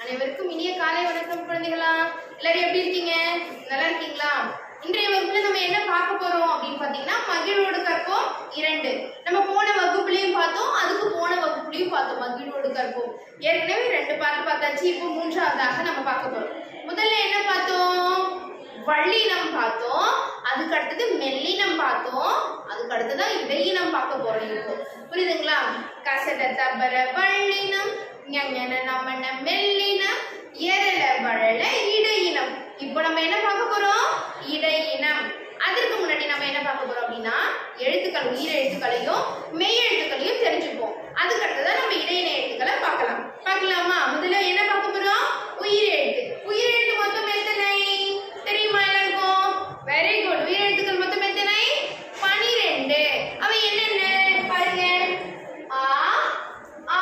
அனைவருக்கும் இனிய காலை வணக்கம் குழந்தைகளா எல்லாரும் எப்படி இருக்கீங்க நல்லா இருக்கீங்களா இன்றைய வகுப்புல நம்ம என்ன பார்க்க போறோம் அப்படின்னு பாத்தீங்கன்னா மகிழ்வோடு கற்போம் இரண்டு நம்ம போன வகுப்புலயும் பார்த்தோம் அதுக்கு போன வகுப்புலயும் பார்த்தோம் மகிழ்வோடு கற்போம் ஏற்கனவே ரெண்டு பாட்டு பார்த்தாச்சு இப்போ மூன்றாவதாக நம்ம பார்க்க போறோம் முதல்ல என்ன பார்த்தோம் வள்ளினம் பார்த்தோம் அதுக்கு அடுத்தது மெல்லினம் பார்த்தோம் அதுக்கு அடுத்ததான் இடையினம் பார்க்க போறோம் இப்போ புரியுதுங்களா கசட தபர வள்ளினம் ஞஞன நமன மெல்லினம் எரல வழல இடையினம் இப்போ நம்ம என்ன பார்க்க போறோம் இடையினம் அதற்கு முன்னாடி நம்ம என்ன பார்க்க போறோம் அப்படின்னா எழுத்துக்கள் உயிர் எழுத்துக்களையும் மெய் எழுத்துக்களையும் தெரிஞ்சுப்போம் அதுக்கு அடுத்ததான் நம்ம இடையின எழுத்துக்களை பார்க்கலாம் பார்க்கலாமா முதல்ல என்ன பார்க்க போறோம் உயிர் எழுத்து உயிர் எழுத்து மொத்தம் எத்தனை தெரியுமா எல்லாருக்கும் வெரி குட் உயிர் எழுத்துக்கள் மொத்தம் எத்தனை பனிரெண்டு அவை என்னென்ன பாருங்க ஆ ஆ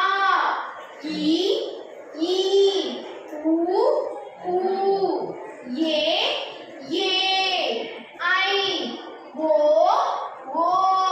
இ ஈ உ ஊ ஏ ஏ ஐ ஓ ஓ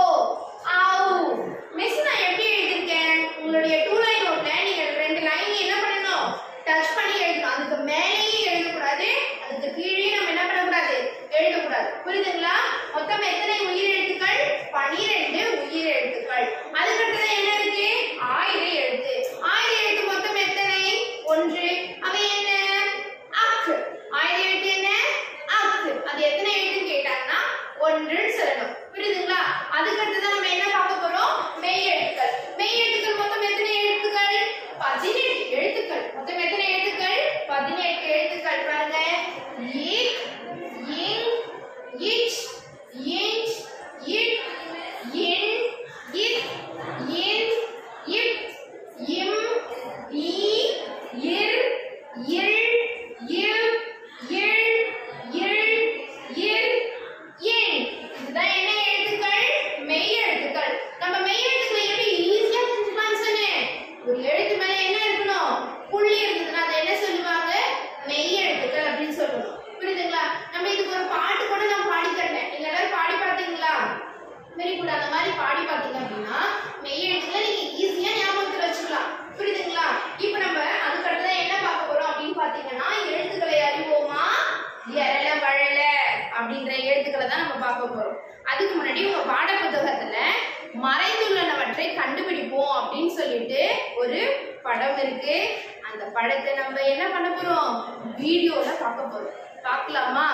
ஆவு மிஸ் நான் எப்படி எழுதிருக்கேன் உங்களுடைய டூ லைன் நோட்ல நீங்க ரெண்டு லைன் என்ன பண்ணணும் டச் பண்ணி எழுதணும் அதுக்கு மேலேயே எழுதக்கூடாது அதுக்கு கீழே நம்ம என்ன பண்ணக்கூடாது எழுதக்கூடாது புரியுதுங்களா மொத்தம் எத்தனை உயிர் எழுத்துக்கள் பனிரெண்டு உயிர் எழுத்துக்கள் அதுக்கடுத்தது என்ன இருக்கு ஆயிர எழுத்து ஆயிர எழுத்து மொத்தம் எத்தனை ஒன்று அவை என்ன அக்கு ஆயிர எழுத்து என்ன அக்கு அது எத்தனை எழுத்துன்னு கேட்டாங்கன்னா ஒன்றுன்னு சொல்லணும் புரியுதுங்களா அதுக்கடுத்தது நம்ம என்ன பார்க்க போறோம் மெய் எழுத்துக்கள் மெய் எழுத்துக்கள் மொத்தம் எத்தனை எழுத்துக்கள் பதினெட்டு எழுத்துக்கள் மொத்தம் எத்தனை எழுத்துக்கள் பதினெட்டு எழுத்துக்கள் பாருங்க இக் இங் இச் இஞ்ச் இட் இன் இத் இன் இட் இம் ஈ இர் இல் இவ் இல் இல் இர் இன் இதுதான் என்ன எழுத்துக்கள் மெய் எழுத்துக்கள் நம்ம மெய் எழுத்துக்களை எப்படி ஈஸியா தெரிஞ்சுக்கலாம்னு சொன்னேன் ஒரு எழுத்து மேல என்ன இருக்கணும் புள்ளி இருந்ததுன்னா அதை என்ன சொல்லுவாங்க மெய் எழுத்துக்கள் அப்படின்னு சொல்லணும் புரியுதுங்களா நம்ம இதுக்கு ஒரு பாட்டு கூட நான் பாடி தரேன் நீங்க எல்லாரும் பாடி பார்த்தீங்களா வெரி குட் அந்த மாதிரி பாடி பார்த்தீங்க அப்படின்னா மெய் எழுத்துக்களை நீங்க ஈஸியா ஞாபகத்துல வச்சுக்கலாம் புரியுதுங்களா இப்போ நம்ம அதுக்கு அடுத்ததான் என்ன பார்க்க போறோம் அப்படின்னு பார்த்தீங்கன்னா எழுத்துக்களை அறிவோமா எரல வழல அப்படின்ற எழுத்துக்களை தான் நம்ம பார்க்க போறோம் அதுக்கு முன்னாடி உங்க பாட புத்தகத்துல மறைந்துள்ளனவற்றை கண்டுபிடிப்போம் அப்படின்னு சொல்லிட்டு ஒரு படம் இருக்கு அந்த படத்தை நம்ம என்ன பண்ண போறோம் வீடியோல பார்க்க போறோம் பார்க்கலாமா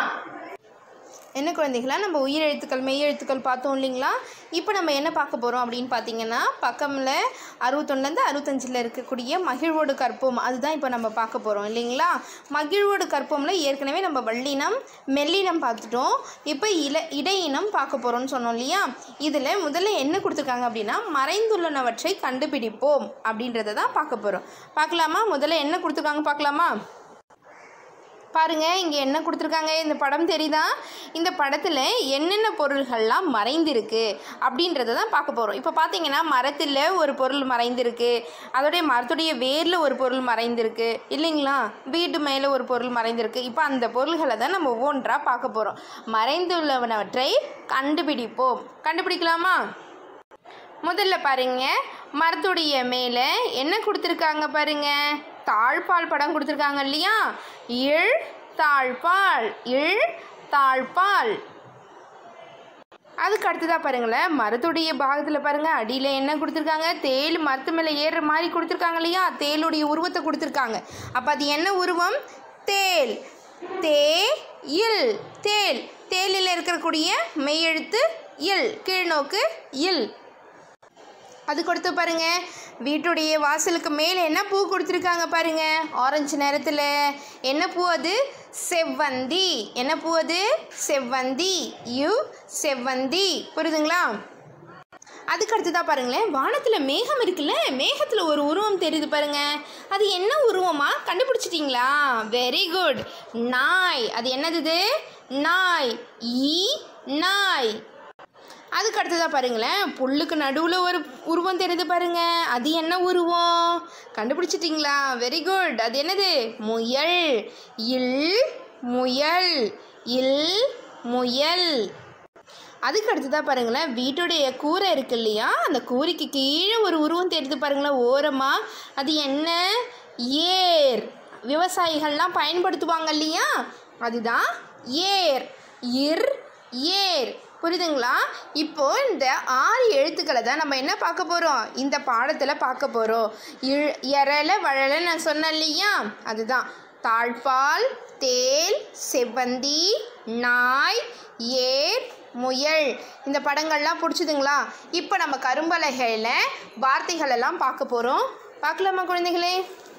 என்ன குழந்தைகளா நம்ம உயிர் எழுத்துக்கள் மெய் எழுத்துக்கள் பார்த்தோம் இல்லைங்களா இப்போ நம்ம என்ன பார்க்க போகிறோம் அப்படின்னு பார்த்தீங்கன்னா பக்கமில் அறுபத்தொன்னுலேருந்து அறுபத்தஞ்சில் இருக்கக்கூடிய மகிழ்வோடு கற்போம் அதுதான் இப்போ நம்ம பார்க்க போகிறோம் இல்லைங்களா மகிழ்வோடு கற்போமில் ஏற்கனவே நம்ம வள்ளினம் மெல்லினம் பார்த்துட்டோம் இப்போ இல இடையினம் பார்க்க போகிறோம்னு சொன்னோம் இல்லையா இதில் முதல்ல என்ன கொடுத்துருக்காங்க அப்படின்னா மறைந்துள்ளனவற்றை கண்டுபிடிப்போம் அப்படின்றத தான் பார்க்க போகிறோம் பார்க்கலாமா முதல்ல என்ன கொடுத்துருக்காங்க பார்க்கலாமா பாருங்க இங்கே என்ன கொடுத்துருக்காங்க இந்த படம் தெரியுதா இந்த படத்தில் என்னென்ன பொருள்கள்லாம் மறைந்திருக்கு அப்படின்றத தான் பார்க்க போகிறோம் இப்போ பார்த்தீங்கன்னா மரத்தில் ஒரு பொருள் மறைந்திருக்கு அதோடைய மரத்துடைய வேரில் ஒரு பொருள் மறைந்திருக்கு இல்லைங்களா வீட்டு மேலே ஒரு பொருள் மறைந்திருக்கு இப்போ அந்த பொருள்களை தான் நம்ம ஒவ்வொன்றாக பார்க்க போகிறோம் மறைந்துள்ளவனவற்றை கண்டுபிடிப்போம் கண்டுபிடிக்கலாமா முதல்ல பாருங்க மரத்துடைய மேலே என்ன கொடுத்துருக்காங்க பாருங்க தாழ்பால் படம் கொடுத்துருக்காங்க இல்லையா இழ் தாழ்பால் இழ் தாழ்பால் அதுக்கு அடுத்ததாக பாருங்களேன் மரத்துடைய பாகத்தில் பாருங்கள் அடியில் என்ன கொடுத்துருக்காங்க தேள் மரத்து மேலே ஏறுற மாதிரி கொடுத்துருக்காங்க இல்லையா தேளுடைய உருவத்தை கொடுத்துருக்காங்க அப்போ அது என்ன உருவம் தேள் தே இல் தேள் தேலில் இருக்கக்கூடிய மெய்யெழுத்து இல் கீழ்நோக்கு இல் அது கொடுத்து பாருங்க வீட்டுடைய வாசலுக்கு மேலே என்ன பூ கொடுத்துருக்காங்க பாருங்க ஆரஞ்சு நேரத்தில் என்ன பூ அது செவ்வந்தி என்ன பூ அது செவ்வந்தி யு செவ்வந்தி புரியுதுங்களா அதுக்கு அடுத்ததா பாருங்களேன் வானத்தில் மேகம் இருக்குல்ல மேகத்தில் ஒரு உருவம் தெரியுது பாருங்க அது என்ன உருவமா கண்டுபிடிச்சிட்டிங்களா வெரி குட் நாய் அது என்னது இது? நாய் ஈ நாய் அதுக்கு அடுத்ததாக பாருங்களேன் புல்லுக்கு நடுவில் ஒரு உருவம் தெரியுது பாருங்க அது என்ன உருவம் கண்டுபிடிச்சிட்டிங்களா வெரி குட் அது என்னது முயல் இல் முயல் இல் முயல் அதுக்கு அடுத்ததாக பாருங்களேன் வீட்டுடைய கூரை இருக்கு இல்லையா அந்த கூரைக்கு கீழே ஒரு உருவம் தெரியுது பாருங்களேன் ஓரமாக அது என்ன ஏர் விவசாயிகள்லாம் பயன்படுத்துவாங்க இல்லையா அதுதான் ஏர் இர் ஏர் புரியுதுங்களா இப்போ இந்த ஆறு எழுத்துக்களை தான் நம்ம என்ன பார்க்க போகிறோம் இந்த பாடத்தில் பார்க்க போகிறோம் இழ் எரல வழல நான் சொன்னேன் இல்லையா அதுதான் தாழ்பால் தேல் செவ்வந்தி நாய் ஏர் முயல் இந்த படங்கள்லாம் பிடிச்சிதுங்களா இப்போ நம்ம கரும்பலகையில் வார்த்தைகள் எல்லாம் பார்க்க போகிறோம் பார்க்கலாமா குழந்தைகளே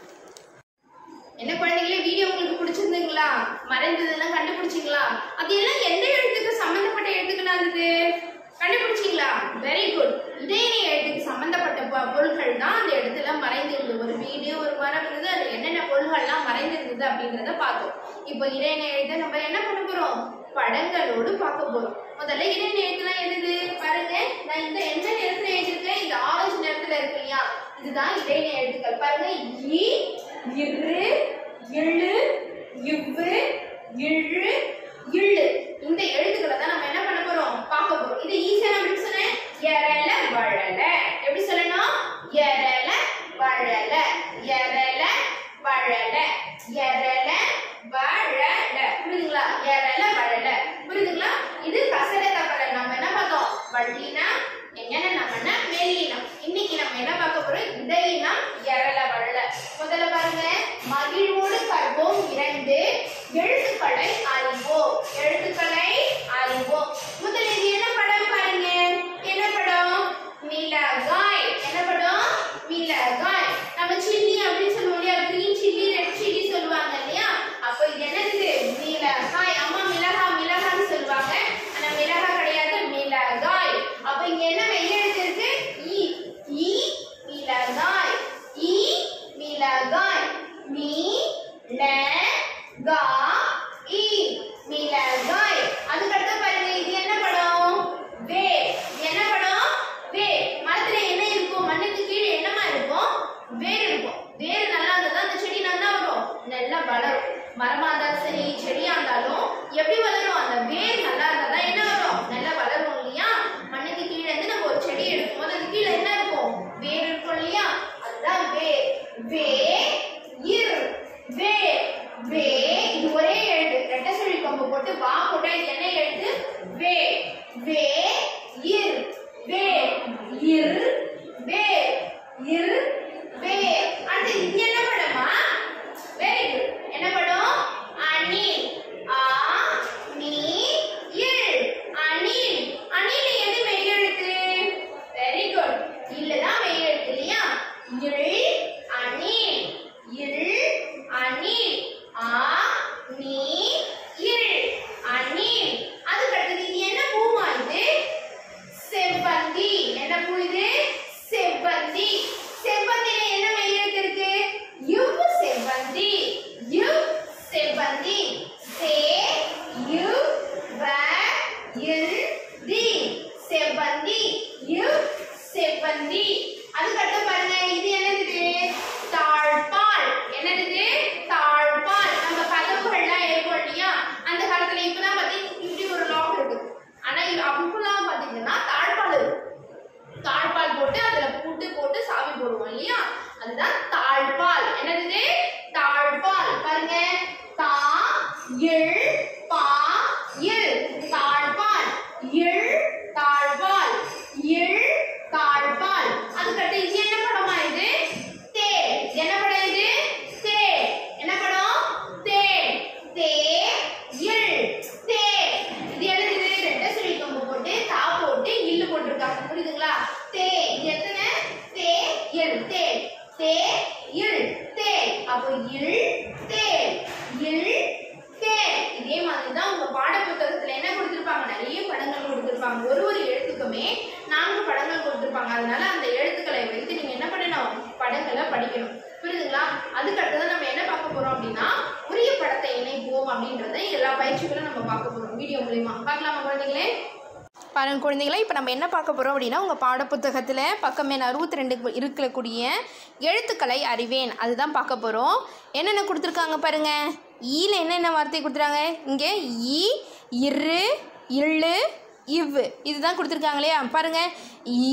என்ன குழந்தைகளே வீடியோ உங்களுக்கு பிடிச்சிருந்துங்களா மறைந்ததெல்லாம் கண்டுபிடிச்சிங்களா அது எல்லாம் எந்த எழுத்துக்கு சம்பந்தப்பட்ட எழுத்துக்களா இருந்தது கண்டுபிடிச்சிங்களா வெரி குட் இடையினை எழுத்துக்கு சம்பந்தப்பட்ட பொ- பொருள்கள் தான் அந்த இடத்துல மறைந்திருந்தது ஒரு வீடு ஒரு மரம் இருந்தது அது என்னென்ன பொருள்கள்லாம் மறைந்திருந்தது அப்படின்றத பார்த்தோம் இப்போ இடையினை எழுத்தை நம்ம என்ன பண்ண போறோம் படங்களோடு பார்க்க போறோம் முதல்ல இடையினை எழுத்துலாம் என்னது பாருங்க நான் இந்த எந்த நிறத்துல எழுதிருக்கேன் இந்த ஆரஞ்சு நிறத்துல இருக்கு இல்லையா இதுதான் இடையினை எழுத்துக்கள் பாருங்க இ இரு இழு இவ்வு இழு இழு இந்த எழுத்துக்களை தான் நம்ம என்ன பண்ண போறோம் பார்க்க போறோம் இது ஈஸியா நம்ம எப்படி சொன்னேன் எரல வழல எப்படி சொல்லணும் எரல வழல எரல வழல எரல வழல புரியுதுங்களா எரல வழல புரியுதுங்களா இது கசட தப்பல நம்ம என்ன பார்த்தோம் வள்ளினா என்னென்ன நம்மனா மெல்லினம் இன்னைக்கு நம்ம என்ன பார்க்க போறோம் இடையினம் எரல வழல முதல்ல பாருங்க மகிழ்வோடு கற்போம் இரண்டு எழுத்துக்களை அறிவோம் எழுத்துக்களை அறிவோம் முதல்ல இது என்ன படம் பாருங்க என்ன படம் மிளகாய் என்ன படம் மிளகாய் நம்ம சில்லி அப்படின்னு சொல்லுவோம் இல்லையா கிரீன் சில்லி ரெட் சில்லி சொல்லுவாங்க இல்லையா அப்போ இது என்னது மிளகாய் அம்மா மிளகா மிளகான்னு சொல்லுவாங்க ஆனா மிளகா கிடையாது மிளகாய் அப்ப இங்க என்ன மெய் எழுத்து இருக்கு ஈ ஈ மிளகாய் ஈ மிளகாய் மீ ல கா ஈ மிளகாய் அதுக்கடுத்து பாருங்க இது என்ன படம் வே இது என்ன படம் வே மரத்துல என்ன இருக்கும் மண்ணுக்கு கீழே என்னமா இருக்கும் வேர் இருக்கும் வேர் நல்லா இருந்தா அந்த செடி நல்லா வரும் நல்லா வளரும் மரமா இருந்தாலும் சரி செடியா இருந்தாலும் எப்படி வளரும் அந்த வேர் நல்லா இருந்தா தான் என்ன வரும் நல்லா வளரும் இல்லையா மண்ணுக்கு கீழே இருந்து நம்ம ஒரு செடி எடுக்கும் போது அது கீழே என்ன இருக்கும் வேர் இருக்கும் இல்லையா அதுதான் வேர் வே இர் வே வே இது ஒரே எழுத்து ரெட்டை சொல்லி கொம்பு போட்டு வா போட்டா இது என்ன எழுத்து வே வே இர் வே இர் வே இர் வே அடுத்து இது என்ன படமா வெரி குட் என்ன படம் அணில் ஆ நீ இல் அணில் அணில் எது மெய் எழுத்து வெரி குட் இல்லதான் மெய் எழுத்து இல்லையா இல் அணில் இல் அணில் ஆ நீ இல் அணில் அதுக்கு அடுத்தது இது என்ன பூமா இது செவ்வந்தி என்ன பூ இது செவ்வந்தி செவ்வந்தில என்ன மெய் எழுத்து இருக்கு யு செவ்வந்தி யு செவ்வந்தி சே யு வ இல் தி செவ்வந்தி யு செவ்வந்தி அதுக்கடுத்து பாருங்க இது என்னது தாழ்பால் என்னது தாழ்பால் நம்ம கதவுகள்லாம் இருக்கும் இல்லையா அந்த காலத்துல இப்பதான் பாத்தீங்கன்னா இப்படி ஒரு லாக் இருக்கு ஆனா இது அப்பெல்லாம் பாத்தீங்கன்னா தாழ்பால் இருக்கும் தாழ்பால் போட்டு அதுல பூட்டு போட்டு சாவி போடுவோம் இல்லையா அதுதான் தாழ்பால் என்னது தாழ்பால் பாருங்க தா இல் பா இல் தாழ்பால் இல் தாழ்பால் இல் தாழ்பால் அதுக்கடுத்து இது என்ன படமா இது தேர் இது என்ன படம் இது தேர் என்ன படம் தேர் தே இல் தேர் இது என்னது ரெட்டை சுழி கொம்பு போட்டு தா போட்டு இல்லு போட்டிருக்காங்க புரியுதுங்களா தே இது எத்தனை தே இல் தே தே இல் தே அப்போ இல் தே இல் தே இதே மாதிரி தான் உங்க பாட புத்தகத்துல என்ன கொடுத்திருப்பாங்க நிறைய படங்கள் கொடுத்திருப்பாங்க ஒரு ஒரு எழுத்துக்குமே நான்கு படங்கள் கொடுத்திருப்பாங்க அதனால அந்த எழுத்துக்களை வைத்து நீங்க என்ன பண்ணணும் படங்களை படிக்கணும் புரியுதுங்களா அதுக்கு அடுத்தது நம்ம என்ன பார்க்க போறோம் அப்படின்னா உரிய படத்தை இணைப்போம் அப்படின்றத எல்லா பயிற்சிகளும் நம்ம பார்க்க போறோம் வீடியோ மூலியமா பார்க்கலாமா குழந்தைங்களே பாருங்க குழந்தைகளா இப்போ நம்ம என்ன பார்க்க போகிறோம் அப்படின்னா உங்கள் பாடப்புத்தகத்தில் பக்கம் எண் அறுபத்தி ரெண்டு இருக்கக்கூடிய எழுத்துக்களை அறிவேன் அதுதான் பார்க்க போகிறோம் என்னென்ன கொடுத்துருக்காங்க பாருங்க ஈல என்னென்ன வார்த்தை கொடுத்துருக்காங்க இங்கே ஈ இரு இள்ளு இவ் இதுதான் கொடுத்துருக்காங்க இல்லையா பாருங்க ஈ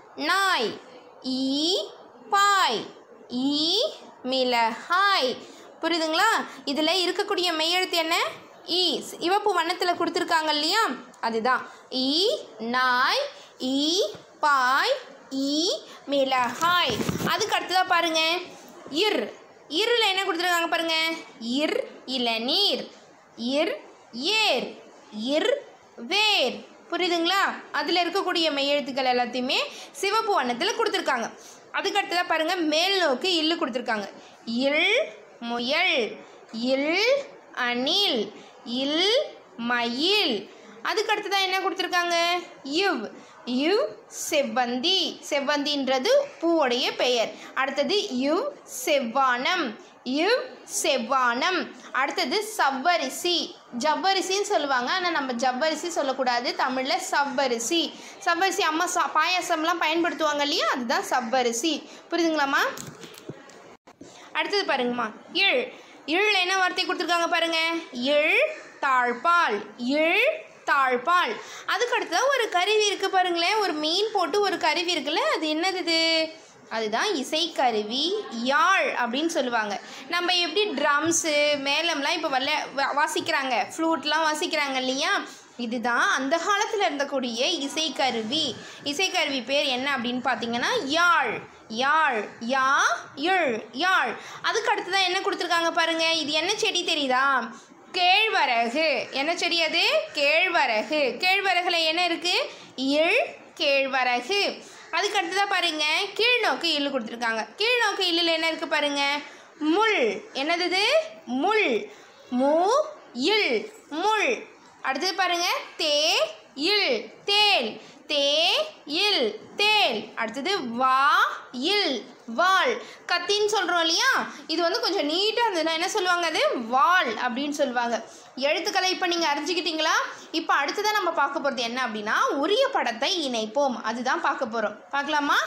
நாய் ஈ பாய் ஈ மிளகாய் புரியுதுங்களா இதில் இருக்கக்கூடிய மெய்யெழுத்து என்ன ஈ சிவப்பு வண்ணத்தில் கொடுத்துருக்காங்க இல்லையா அதுதான் ஈ நாய் ஈ பாய் ஈ மிளகாய் அதுக்கு அடுத்ததாக பாருங்க இர் இருல என்ன கொடுத்துருக்காங்க பாருங்க இர் இளநீர் இர் ஏர் இர் வேர் புரியுதுங்களா அதில் இருக்கக்கூடிய மெய்யெழுத்துக்கள் எல்லாத்தையுமே சிவப்பு வண்ணத்தில் கொடுத்துருக்காங்க அதுக்கு அடுத்ததாக பாருங்கள் மேல் நோக்கு இல்லு கொடுத்துருக்காங்க இல் முயல் இல் அணில் இல் மயில் அதுக்கு அடுத்ததாக என்ன கொடுத்துருக்காங்க இவ் இவ் செவ்வந்தி செவ்வந்தின்றது பூவுடைய பெயர் அடுத்தது இவ் செவ்வானம் இவ் செவ்வானம் அடுத்தது சவ்வரிசி ஜவ்வரிசின்னு சொல்லுவாங்க ஆனால் நம்ம ஜவ்வரிசி சொல்லக்கூடாது தமிழில் சவ்வரிசி சவ்வரிசி அம்மா சா பாயாசம்லாம் பயன்படுத்துவாங்க இல்லையா அதுதான் சவ்வரிசி புரியுதுங்களாம்மா அடுத்தது பாருங்கம்மா இழ் இழில் என்ன வார்த்தை கொடுத்துருக்காங்க பாருங்க இழ் தாழ்பால் இழ் தாழ்பால் அதுக்கு அடுத்தது ஒரு கருவி இருக்கு பாருங்களேன் ஒரு மீன் போட்டு ஒரு கருவி இருக்குல்ல அது என்னது இது அதுதான் இசைக்கருவி யாழ் அப்படின்னு சொல்லுவாங்க நம்ம எப்படி ட்ரம்ஸு மேளம்லாம் இப்போ வல்ல வா- வாசிக்கிறாங்க ஃப்ளூட்லாம் வாசிக்கிறாங்க இல்லையா இதுதான் அந்த காலத்தில் இருந்தக்கூடிய இசைக்கருவி இசைக்கருவி பேர் என்ன அப்படின்னு பார்த்தீங்கன்னா யாழ் யாழ் யா இழ் யாழ் அதுக்கு அடுத்ததான் என்ன கொடுத்துருக்காங்க பாருங்க இது என்ன செடி தெரியுதா கேழ்வரகு என்ன செடி அது கேழ்வரகு கேழ்வரகுல என்ன இருக்கு இழ் கேழ்வரகு அதுக்கு அடுத்ததாக பாருங்க கீழ்நோக்கு இல்லு கொடுத்துருக்காங்க கீழ்நோக்கு இல்லில் என்ன இருக்கு பாருங்க முள் என்னது இது முள் மு இல் முள் அடுத்தது பாருங்க தே இல் தேல் தே இல் தேல் அடுத்தது வா இல் வால் கத்தின்னு சொல்கிறோம் இல்லையா இது வந்து கொஞ்சம் நீட்டாக இருந்ததுன்னா என்ன சொல்லுவாங்க அது வால் அப்படின்னு சொல்லுவாங்க எழுத்துக்களை இப்போ நீங்கள் அறிஞ்சிக்கிட்டீங்களா இப்போ அடுத்ததான் நம்ம பார்க்க போகிறது என்ன அப்படின்னா உரிய படத்தை இணைப்போம் அதுதான் பார்க்க போகிறோம் பார்க்கலாமா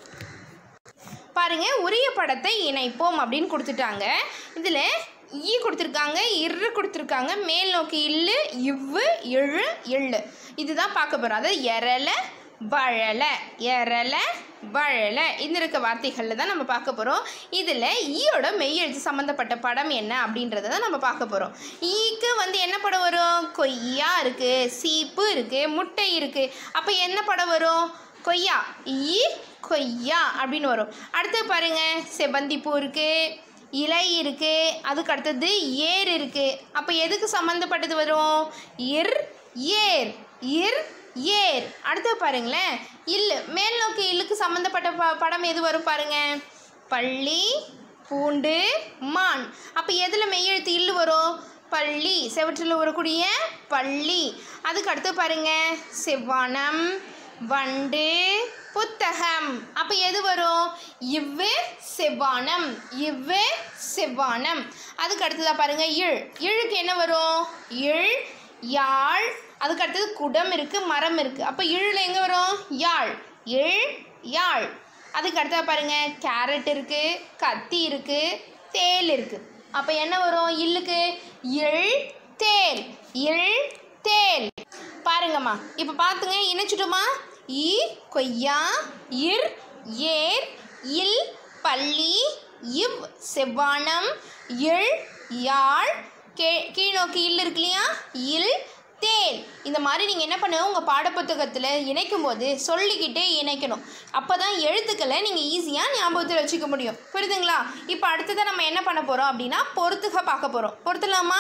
பாருங்க உரிய படத்தை இணைப்போம் அப்படின்னு கொடுத்துட்டாங்க இதில் ஈ கொடுத்துருக்காங்க இரு கொடுத்துருக்காங்க மேல் நோக்கி இல்லு இவ்வு இழு எள்ளு இதுதான் பார்க்க போகிறோம் அதாவது எரல வழல எரல வழல இந்த இருக்க வார்த்தைகளில் தான் நம்ம பார்க்க போகிறோம் இதில் ஈயோட மெய்யெழுத்து சம்மந்தப்பட்ட படம் என்ன அப்படின்றத தான் நம்ம பார்க்க போகிறோம் ஈக்கு வந்து என்ன படம் வரும் கொய்யா இருக்குது சீப்பு இருக்குது முட்டை இருக்குது அப்போ என்ன படம் வரும் கொய்யா ஈ கொய்யா அப்படின்னு வரும் அடுத்து பாருங்க செவ்வந்தி பூ இருக்கு இலை இருக்கு அதுக்கு அடுத்தது ஏர் இருக்கு அப்போ எதுக்கு சம்மந்தப்பட்டது வரும் இர் ஏர் இர் ஏர் அடுத்து பாருங்களேன் இல்லு மேல் நோக்கி இல்லுக்கு சம்மந்தப்பட்ட ப படம் எது வரும் பாருங்க பள்ளி பூண்டு மான் அப்போ எதில் மெய்யெழுத்து இல்லு வரும் பள்ளி செவற்றில் வரக்கூடிய பள்ளி அதுக்கு அடுத்து பாருங்க செவ்வானம் வண்டு புத்தகம் அப்போ எது வரும் இவ்வு செவ்வானம் இவ்வு செவ்வானம் அதுக்கு அடுத்ததாக பாருங்க இழ் இழுக்கு என்ன வரும் இழ் யாழ் அதுக்கு அடுத்தது குடம் இருக்குது மரம் இருக்குது அப்போ இழில் எங்கே வரும் யாழ் இழ் யாழ் அதுக்கு அடுத்தது பாருங்க கேரட் இருக்குது கத்தி இருக்குது தேல் இருக்குது அப்போ என்ன வரும் இல்லுக்கு இழ் தேல் இழ் தேல் பாருங்கம்மா இப்போ பார்த்துங்க இணைச்சிட்டோமா ஈ கொய்யா இர் ஏர் இல் பள்ளி இவ் செவ்வானம் இழ் யாழ் கே கீழ்நோக்கி இல் இருக்கு இல்லையா இல் தேல் இந்த மாதிரி நீங்கள் என்ன பண்ணுங்க உங்கள் பாடப்புத்தகத்தில் இணைக்கும் போது சொல்லிக்கிட்டே இணைக்கணும் அப்போ தான் எழுத்துக்களை நீங்கள் ஈஸியாக ஞாபகத்தில் வச்சுக்க முடியும் புரியுதுங்களா இப்போ அடுத்ததான் நம்ம என்ன பண்ண போகிறோம் அப்படின்னா பொறுத்துக பார்க்க போகிறோம் பொறுத்துலாமா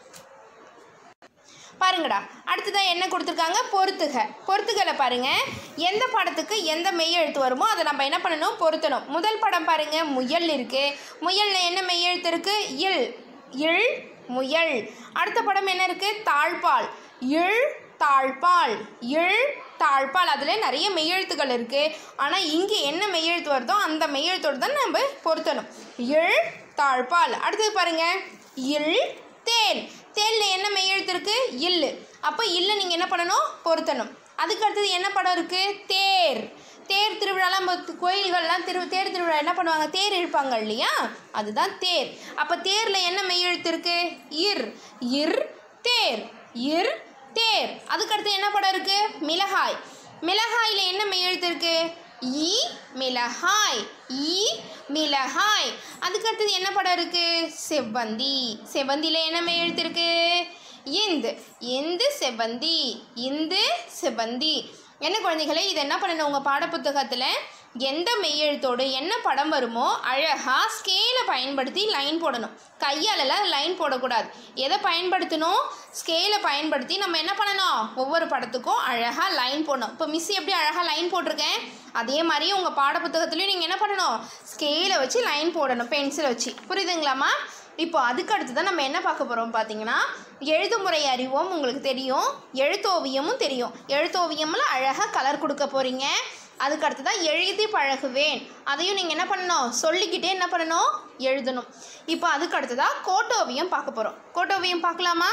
பாருங்கடா அடுத்ததான் என்ன கொடுத்துருக்காங்க பொறுத்துக பொறுத்துகளை பாருங்க எந்த படத்துக்கு எந்த மெய்யெழுத்து வருமோ அதை நம்ம என்ன பண்ணணும் பொருத்தணும் முதல் படம் பாருங்க முயல் இருக்கு முயல்ல என்ன மெய்யெழுத்து இருக்கு இல் இல் முயல் அடுத்த படம் என்ன இருக்கு தாழ்பால் இல் தாழ்பால் இல் தாழ்பால் அதில் நிறைய மெய்யெழுத்துக்கள் இருக்குது ஆனால் இங்கே என்ன மெய்யெழுத்து வருதோ அந்த மெய்யெழுத்தோடு தான் நம்ம பொருத்தணும் இல் தாழ்பால் அடுத்தது பாருங்க இல் தேல் தேலில் என்ன மெய்யெழுத்து இருக்குது இல்லு அப்போ இல்லை நீங்கள் என்ன பண்ணணும் பொருத்தணும் அதுக்கு அடுத்தது என்ன படம் இருக்குது தேர் தேர் திருவிழாலாம் நம்ம கோயில்கள்லாம் திரு தேர் திருவிழா என்ன பண்ணுவாங்க தேர் இழுப்பாங்க இல்லையா அதுதான் தேர் அப்போ தேரில் என்ன மெய்யெழுத்து இருக்குது இர் இர் தேர் இர் தேர் அதுக்கடுத்து என்ன படம் இருக்குது மிளகாய் மிளகாயில் என்ன மெய்யெழுத்து இருக்குது ஈ மிளகாய் ஈ மிளகாய் அதுக்கு அடுத்தது என்ன படம் இருக்கு செவ்வந்தி செவ்வந்தியில் என்ன மெய் எழுத்து இருக்கு இந்து இந்து செவ்வந்தி இந்து செவ்வந்தி என்ன குழந்தைகளே இது என்ன பண்ணணும் உங்கள் பாடப்புத்தகத்தில் எந்த மெய்யெழுத்தோடு என்ன படம் வருமோ அழகாக ஸ்கேலை பயன்படுத்தி லைன் போடணும் கையாலலாம் லைன் போடக்கூடாது எதை பயன்படுத்தணும் ஸ்கேலை பயன்படுத்தி நம்ம என்ன பண்ணணும் ஒவ்வொரு படத்துக்கும் அழகாக லைன் போடணும் இப்போ மிஸ் எப்படி அழகாக லைன் போட்டிருக்கேன் அதே மாதிரி உங்கள் பாடப்புத்தகத்துலேயும் நீங்கள் என்ன பண்ணணும் ஸ்கேலை வச்சு லைன் போடணும் பென்சிலை வச்சு புரியுதுங்களாம்மா இப்போ அதுக்கு அடுத்து தான் நம்ம என்ன பார்க்க போகிறோம் பார்த்தீங்கன்னா எழுதுமுறை அறிவோம் உங்களுக்கு தெரியும் எழுத்தோவியமும் தெரியும் எழுத்தோவியமில் அழகாக கலர் கொடுக்க போகிறீங்க அதுக்கு அடுத்து தான் எழுதி பழகுவேன் அதையும் நீங்கள் என்ன பண்ணணும் சொல்லிக்கிட்டே என்ன பண்ணணும் எழுதணும் இப்போ அதுக்கு அடுத்ததாக கோட்டோவியம் பார்க்க போகிறோம் கோட்டோவியம் பார்க்கலாமா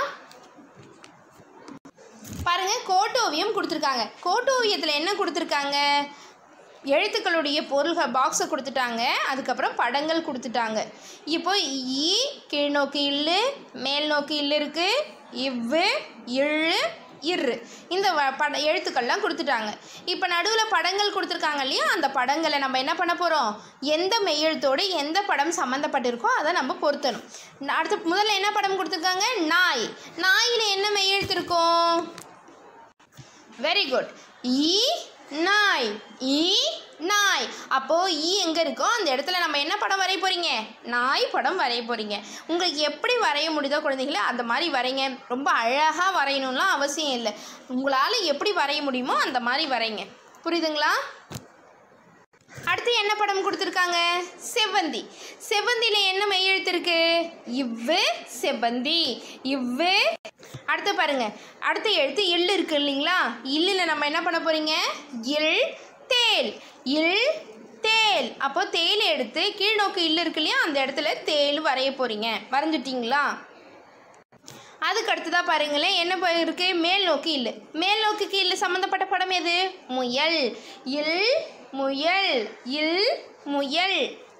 பாருங்க கோட்டோவியம் கொடுத்துருக்காங்க கோட்டோவியத்தில் என்ன கொடுத்துருக்காங்க எழுத்துக்களுடைய பொருள்கள் பாக்ஸை கொடுத்துட்டாங்க அதுக்கப்புறம் படங்கள் கொடுத்துட்டாங்க இப்போ ஈ கீழ்நோக்கி இல்லு மேல் நோக்கி இல்லு இருக்கு இவ்வு இழு இரு இந்த வ- பட எழுத்துக்கள்லாம் கொடுத்துட்டாங்க இப்போ நடுவில் படங்கள் கொடுத்துருக்காங்க இல்லையா அந்த படங்களை நம்ம என்ன பண்ண போகிறோம் எந்த மெய்யெழுத்தோடு எந்த படம் சம்மந்தப்பட்டிருக்கோ அதை நம்ம பொருத்தணும் ந- அடுத்து முதல்ல என்ன படம் கொடுத்துருக்காங்க நாய் நாயில் என்ன மெய்யெழுத்து இருக்கும் வெரி குட் ஈ நாய் ஈ நாய் அப்போ ஈ எங்க இருக்கோ அந்த இடத்துல நம்ம என்ன படம் வரைய போறீங்க நாய் படம் வரைய போறீங்க உங்களுக்கு எப்படி வரைய முடியுதோ குழந்தைங்களே அந்த மாதிரி வரைங்க ரொம்ப அழகா வரையணும்லாம் அவசியம் இல்லை உங்களால் எப்படி வரைய முடியுமோ அந்த மாதிரி வரைங்க புரியுதுங்களா அடுத்து என்ன படம் கொடுத்துருக்காங்க செவ்வந்தி செவ்வந்தியில் என்ன மெய் எழுத்து இருக்கு இவ்வு செவ்வந்தி இவ்வு அடுத்து பாருங்க அடுத்த எழுத்து இல் இருக்கு இல்லைங்களா இல்லில் நம்ம என்ன பண்ண போறீங்க இல் தேல் இல் தேல் அப்போ தேல் எடுத்து கீழ்நோக்கு இல்லு இருக்கு இல்லையா அந்த இடத்துல தேல் வரைய போறீங்க வரைஞ்சிட்டிங்களா அதுக்கு அடுத்ததாக பாருங்களேன் என்ன ப- இருக்கு மேல் நோக்கி இல்லை மேல் நோக்கிக்கு இல்லை சம்மந்தப்பட்ட படம் எது முயல் இல் முயல் இல் முயல்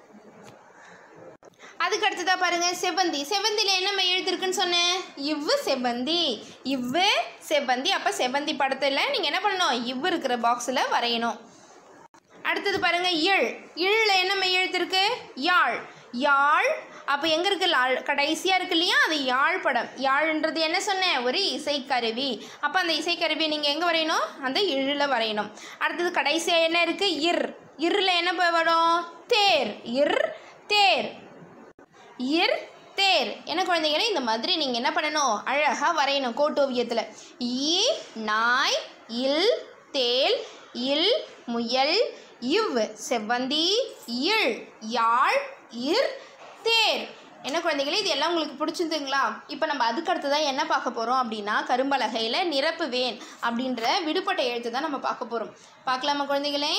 அதுக்கு அடுத்ததாக பாருங்க செவ்வந்தி செவ்வந்தியில் என்ன மெய் எழுத்து இருக்குன்னு சொன்னேன் இவ்வு செவ்வந்தி இவ்வு செவ்வந்தி அப்போ செவ்வந்தி படத்தில் நீங்கள் என்ன பண்ணணும் இவ்வு இருக்கிற பாக்ஸில் வரையணும் அடுத்தது பாருங்க இழ் இழில் என்ன மெய் எழுத்து இருக்கு யாழ் யாழ் அப்போ எங்கே இருக்கு லாழ் கடைசியாக இருக்கு இல்லையா அது யாழ் படம் யாழ்ன்றது என்ன சொன்னேன் ஒரு இசைக்கருவி அப்போ அந்த இசைக்கருவியை நீங்கள் எங்கே வரையணும் அந்த இழில் வரையணும் அடுத்தது கடைசியாக என்ன இருக்குது இர் இர்ல என்ன ப- வரும் தேர் இர் தேர் இர் தேர் என்ன குழந்தைங்களே இந்த மாதிரி நீங்கள் என்ன பண்ணணும் அழகாக வரையணும் கோட்டோவியத்தில் ஈ நாய் இல் தேல் இல் முயல் இவ் செவ்வந்தி இழ் யாழ் இர் தேர் என்ன குழந்தைகளே இது எல்லாம் உங்களுக்கு பிடிச்சிருந்துங்களா இப்போ நம்ம அதுக்கு அடுத்ததான் என்ன பார்க்க போகிறோம் அப்படின்னா கரும்பலகையில் நிரப்புவேன் அப்படின்ற விடுபட்ட எழுத்து தான் நம்ம பார்க்க போகிறோம் பார்க்கலாமா குழந்தைகளே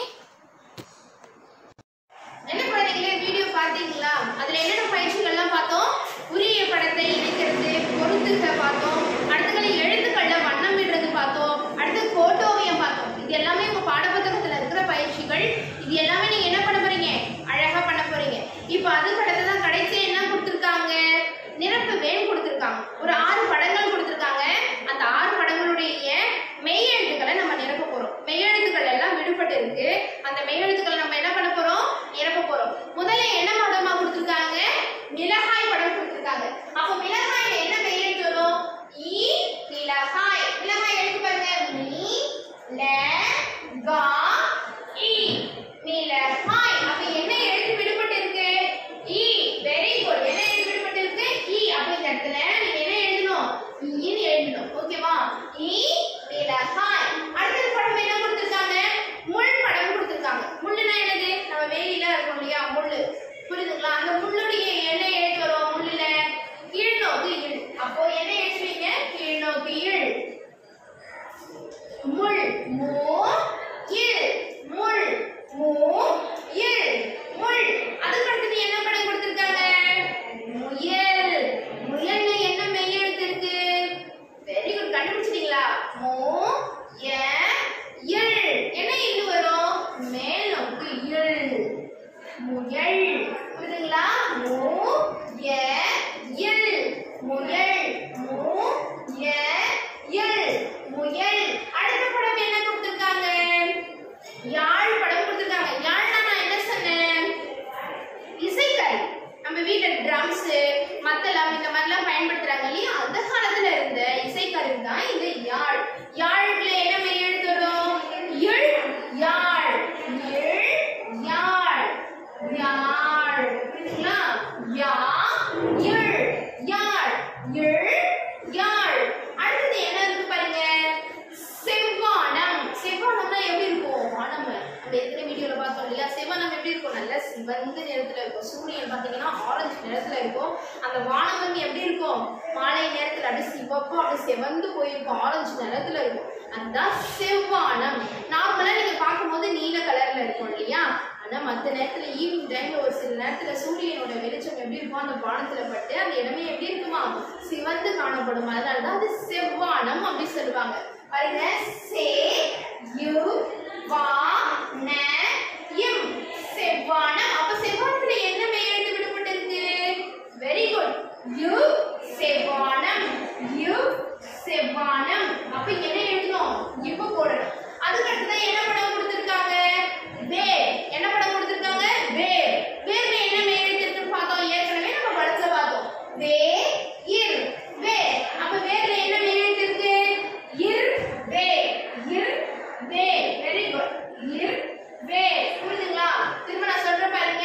என்ன குழந்தைங்களே வீடியோ பார்த்தீங்களா அதுல என்னென்ன பயிற்சிகள்லாம் பார்த்தோம் உரிய படத்தை இணைக்கிறது பொருத்துக்க பார்த்தோம் அடுத்தது எழுத்துக்கள்ல வண்ணம் விடுறது பார்த்தோம் அடுத்து கோட்டோவியம் பார்த்தோம் இது எல்லாமே உங்க பாடப்புத்தகத்துல இருக்கிற பயிற்சிகள் இது எல்லாமே நீங்க என்ன பண்ண போறீங்க அழகா பண்ண போறீங்க இப்போ அதுக்கு அடுத்ததான் கடைசி என்ன கொடுத்துருக்காங்க நிரப்பு வேன் கொடுத்துருக்காங்க ஒரு ஆறு படங்கள் கொடுத்துருக்காங்க அந்த ஆறு படங்களுடைய மெய் எழுத்துக்களை நம்ம நிரப்ப போறோம் மெய்யெழுத்துக்கள் எல்லாம் விடுபட்டு இருக்கு அந்த மெய்யெழுத்துக்களை நம்ம என்ன பண்ண போறோம் நிரப்ப போறோம் முதல்ல என்ன படமா கொடுத்துருக்காங்க மிளகாய் படம் கொடுத்துருக்காங்க அப்போ மிளகாய்ல என்ன மெய்யெழுத்து வரும் ஈ மிளகாய் மிளகாய் எழுத்து பாருங்க மீ ல கா இ மிளகாய் அப்ப என்ன எழுத்து விடுபட்டு இருக்கு இ வெரி குட் என்ன எழுத்து விடுபட்டு இருக்கு இ அப்ப இந்த இடத்துல நீங்க என்ன எழுதணும் தான் இந்த யாழ் யாழ்ல என்ன மெய் எழுத்து வரும் இழ் யாழ் இழ் யாழ் யாழ் புரியுதுங்களா யா இழ் யாழ் இழ் யாழ் அடுத்தது என்ன இருக்கு பாருங்க செவ்வானம் செவ்வானம்னா எப்படி இருக்கும் வானம் நம்ம எத்தனை வீடியோல பார்த்தோம் இல்லையா செவ்வானம் எப்படி இருக்கும் நல்ல சிவந்த நிறத்துல இருக்கும் சூரியன் பார்த்தீங்கன்னா ஆரஞ்சு நிறத்துல இருக்கும் அந்த வானம் வந்து எப்படி இருக்கும் மாலை நேரத்துல அப்படியே சிவப்பு அப்படியே செவந்து போயிருக்கும் ஆரஞ்சு நிறத்துல இருக்கும் அதுதான் செவ்வானம் நார்மலா நீங்க பார்க்கும்போது நீல கலர்ல இருக்கும் இல்லையா ஆனா மத்த நேரத்துல ஈவினிங் டைம்ல ஒரு சில நேரத்துல சூரியனோட வெளிச்சம் எப்படி இருக்கும் அந்த வானத்துல பட்டு அந்த இடமே எப்படி இருக்குமா சிவந்து காணப்படும் அதனாலதான் அது செவ்வானம் அப்படி சொல்லுவாங்க பாருங்க சே யு வா ந இம் செவ்வானம் அப்ப செவ்வானத்துல என்ன மெய் எழுத்து விடுபட்டிருக்கு வெரி குட் யு செவ்வானம் யு செவ்வானம் அப்ப இங்க என்ன எழுதணும் இப்ப போடணும் அதுக்கு அடுத்ததான் என்ன படம் கொடுத்திருக்காங்க வேர் என்ன படம் கொடுத்திருக்காங்க வேர் வேர்ல என்ன மெய் எழுத்து இருக்குன்னு பார்த்தோம் ஏற்கனவே நம்ம படத்துல பார்த்தோம் வே இர் வே அப்ப வேர்ல என்ன மெய் எழுத்து இருக்கு இர் வே இர் வே வெரி குட் இர் வே புரியுதுங்களா திரும்ப நான் சொல்றேன் பாருங்க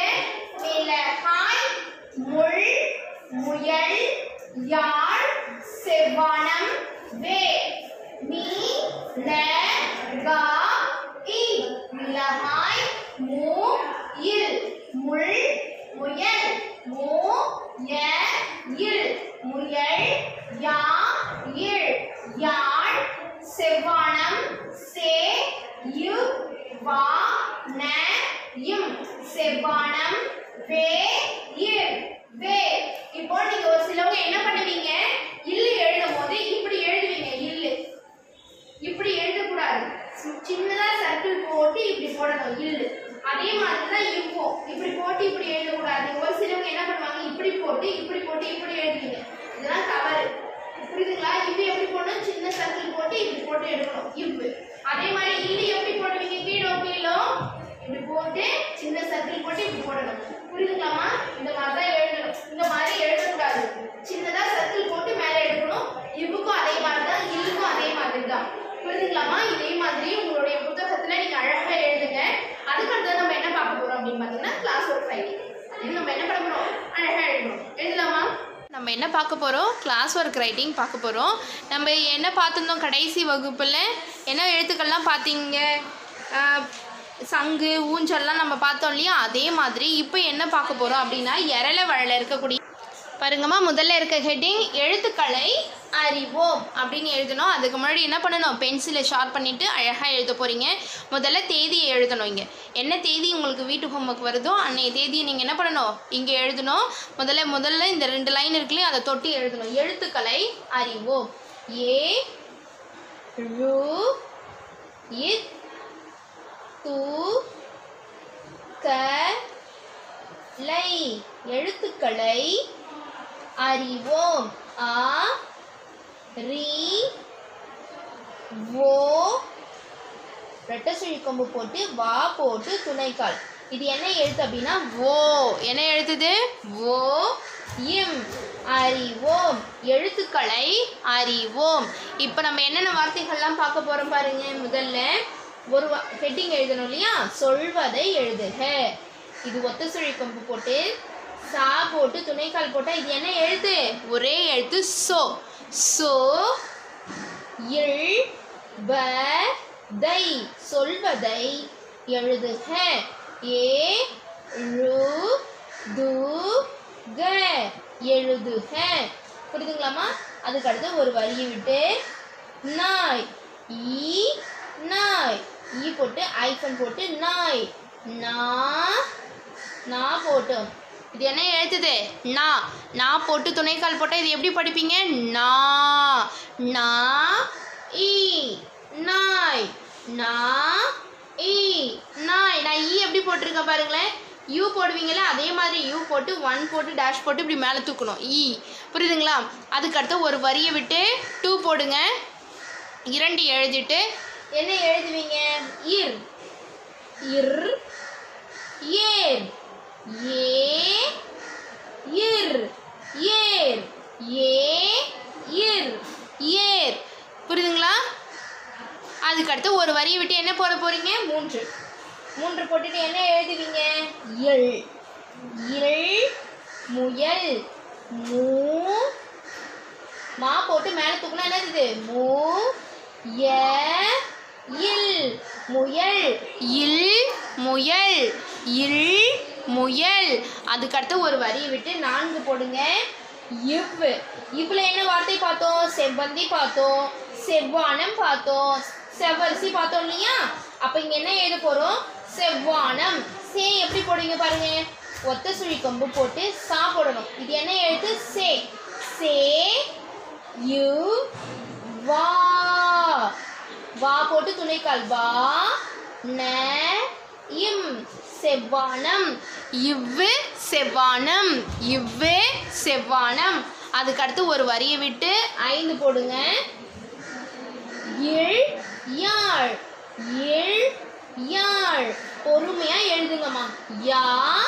மிளகாய் முள் முயல் யாழ் செவ்வானம் வே மீ ல கா இ மிளகாய் மூ இல் முள் முயல் மூ ய இல் முயல் யா இல் யாழ் செவ்வானம் சே யு வா ந இம் செவ்வானம் வே இர் வே இப்போ நீங்க ஒரு சிலவங்க என்ன பண்ணுவீங்க இல்லு எழுதும் போது இப்படி எழுதுவீங்க இல்லு இப்படி எழுதக்கூடாது சி- சின்னதா சர்க்கிள் போட்டு இப்படி போடணும் இல்லு அதே மாதிரி தான் இப்போ இப்படி போட்டு இப்படி எழுதக்கூடாது ஒரு சிலவங்க என்ன பண்ணுவாங்க இப்படி போட்டு இப்படி போட்டு இப்படி எழுதுவீங்க இதெல்லாம் தவறு புரியுதுங்களா இது எப்படி போடணும் சின்ன சர்க்கிள் போட்டு இப்படி போட்டு எடுக்கணும் இவ்வு அதே மாதிரி இல்லு எப்படி போடுவீங்க கீழோ கீழோ இப்படி போட்டு சின்ன சர்க்கிள் போட்டு இப்படி போடணும் புரியுதுங்களாமா இந்த மாதிரி தான் எழுதணும் இந்த மாதிரி எழுதக்கூடாது சின்னதா சர்க்கிள் போட்டு மேல எடுக்கணும் இவ்வுக்கும் அதே மாதிரி தான் இல்லுக்கும் அதே மாதிரி தான் புரியுதுங்களாமா இதே மாதிரி உங்களுடைய புத்தகத்துல நீங்க அழகா எழுதுங்க அதுக்கு அடுத்தது நம்ம என்ன பார்க்க போறோம் அப்படின்னு பாத்தீங்கன்னா கிளாஸ் ஒர்க் ரைட்டிங் அது நம்ம என்ன பண்ண போறோம் அழகா எழுதணும் எழுதலாமா நம்ம என்ன பார்க்க போகிறோம் கிளாஸ் ஒர்க் ரைட்டிங் பார்க்க போகிறோம் நம்ம என்ன பார்த்துருந்தோம் கடைசி வகுப்பில் என்ன எழுத்துக்கள்லாம் பார்த்தீங்க ஆஹ், சங்கு ஊஞ்சல்லாம் நம்ம பார்த்தோம் இல்லையா அதே மாதிரி இப்போ என்ன பார்க்க போகிறோம் அப்படின்னா எரள வழல இருக்கக்கூடிய பாருங்கம்மா முதல்ல இருக்க ஹெட்டிங் எழுத்துக்களை அறிவோம் அப்படின்னு எழுதணும் அதுக்கு முன்னாடி என்ன பண்ணணும் பென்சிலை ஷார்ப் பண்ணிவிட்டு அழகாக எழுத போகிறீங்க முதல்ல தேதியை எழுதணும் இங்கே என்ன தேதி உங்களுக்கு வீட்டு ஹோம்ஒர்க் வருதோ அன்னைய தேதியை நீங்கள் என்ன பண்ணணும் இங்கே எழுதணும் முதல்ல முதல்ல இந்த ரெண்டு லைன் இருக்குல்லையே அதை தொட்டு எழுதணும் எழுத்துக்களை அறிவோம் ஏ ரு இத் து க லை எழுத்துக்களை அறிவோம் ஆ ரி ஓ ரெட்டை சுழி கொம்பு போட்டு வா போட்டு துணைக்கால் இது என்ன எழுத்து அப்படின்னா ஓ என்ன எழுத்துது ஓ இம் அறிவோம் எழுத்துக்களை அறிவோம் இப்போ நம்ம என்னென்ன வார்த்தைகள்லாம் பார்க்க போறோம் பாருங்க முதல்ல ஒரு ஹெட்டிங் எழுதணும் இல்லையா சொல்வதை எழுதுக இது ஒத்த சுழி கொம்பு போட்டு சா போட்டு துணைக்கால் போட்டா இது என்ன எழுத்து ஒரே எழுத்து சோ சோ இல் ப தை சொல்வதை எழுதுக ஏ ரு து க எழுதுக புரியுதுங்களாம்மா அதுக்கு அடுத்து ஒரு வரியை விட்டு நாய் ஈ நாய் ஈ போட்டு ஐஃபன் போட்டு நாய் நா நா போட்டோம் இது என்ன எழுத்துது நா நா போட்டு துணைக்கால் போட்டால் இது எப்படி படிப்பீங்க நா நா ஈ நாய் நா ஈ நாய் நான் ஈ எப்படி போட்டிருக்கேன் பாருங்களேன் யூ போடுவீங்களே அதே மாதிரி யூ போட்டு ஒன் போட்டு டேஷ் போட்டு இப்படி மேலே தூக்கணும் ஈ புரியுதுங்களா அதுக்கடுத்து ஒரு வரியை விட்டு டூ போடுங்க இரண்டு எழுதிட்டு என்ன எழுதுவீங்க இர் இர் ஏர் ஏ இர் ஏர் ஏ இர் ஏர் அதுக்கடுத்து ஒரு வரியை விட்டு என்ன போட போறீங்க மூன்று மூன்று போட்டுட்டு என்ன எழுதுவீங்க எள் இல் முயல் மூ மா போட்டு மேலே தூக்குனா என்ன இது மூ ய இல் முயல் இல் முயல் இல் முயல் அதுக்கடுத்து ஒரு வரியை விட்டு நான்கு போடுங்க இவ் இவ்ல என்ன வார்த்தை பார்த்தோம் செவ்வந்தி பார்த்தோம் செவ்வானம் பார்த்தோம் செவ்வரிசி பார்த்தோம் இல்லையா அப்ப இங்க என்ன எழுத போறோம் செவ்வானம் சே எப்படி போடுவீங்க பாருங்க ஒத்த சுழி கொம்பு போட்டு சா போடணும் இது என்ன எழுத்து சே சே யு வா வா போட்டு துணைக்கால் வா ந இம் செவ்வானம் இவ்வு செவ்வானம் இவ்வு செவ்வானம் அதுக்கடுத்து ஒரு வரியை விட்டு ஐந்து போடுங்க இல் யாழ் இல் யாழ் பொறுமையா எழுதுங்கம்மா யா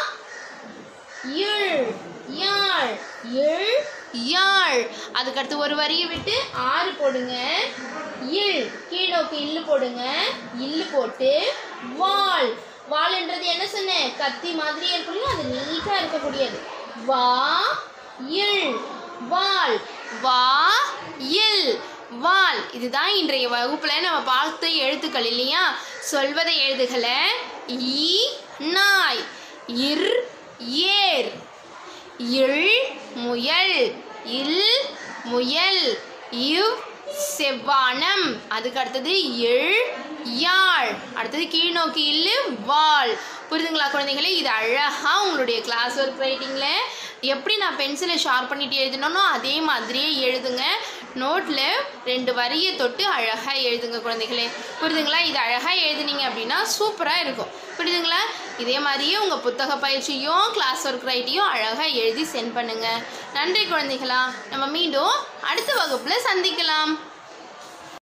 இல் யாழ் இல் யாழ் அதுக்கடுத்து ஒரு வரியை விட்டு ஆறு போடுங்க இல் கீழோக்கு இல்லு போடுங்க இல்லு போட்டு வால் வால்ன்றது என்ன சொன்னேன் கத்தி மாதிரியே இருக்கும் அது நீட்டா இருக்கக்கூடியது வா இல் வால் வா இல் வால் இதுதான் இன்றைய வகுப்புல நம்ம பார்த்த எழுத்துக்கள் இல்லையா சொல்வதை எழுதுகல ஈ நாய் இர் ஏர் இல் முயல் இல் முயல் இவ் செவ்வானம் அதுக்கு அடுத்தது எள் யாழ் அடுத்தது கீழ்நோக்கி இல்லு வால் புரியுதுங்களா குழந்தைங்களே இது அழகா உங்களுடைய கிளாஸ் ஒர்க் ரைட்டிங்கில் எப்படி நான் பென்சிலை ஷார்ப் பண்ணிட்டு எழுதணும்னோ அதே மாதிரியே எழுதுங்க நோட்டில் ரெண்டு வரியை தொட்டு அழகாக எழுதுங்க குழந்தைகளே புரியுதுங்களா இது அழகாக எழுதுனீங்க அப்படின்னா சூப்பராக இருக்கும் புரியுதுங்களா இதே மாதிரியே உங்கள் புத்தக பயிற்சியும் கிளாஸ் ஒர்க் ரைட்டையும் அழகாக எழுதி சென்ட் பண்ணுங்கள் நன்றி குழந்தைகளா நம்ம மீண்டும் அடுத்த வகுப்பில் சந்திக்கலாம்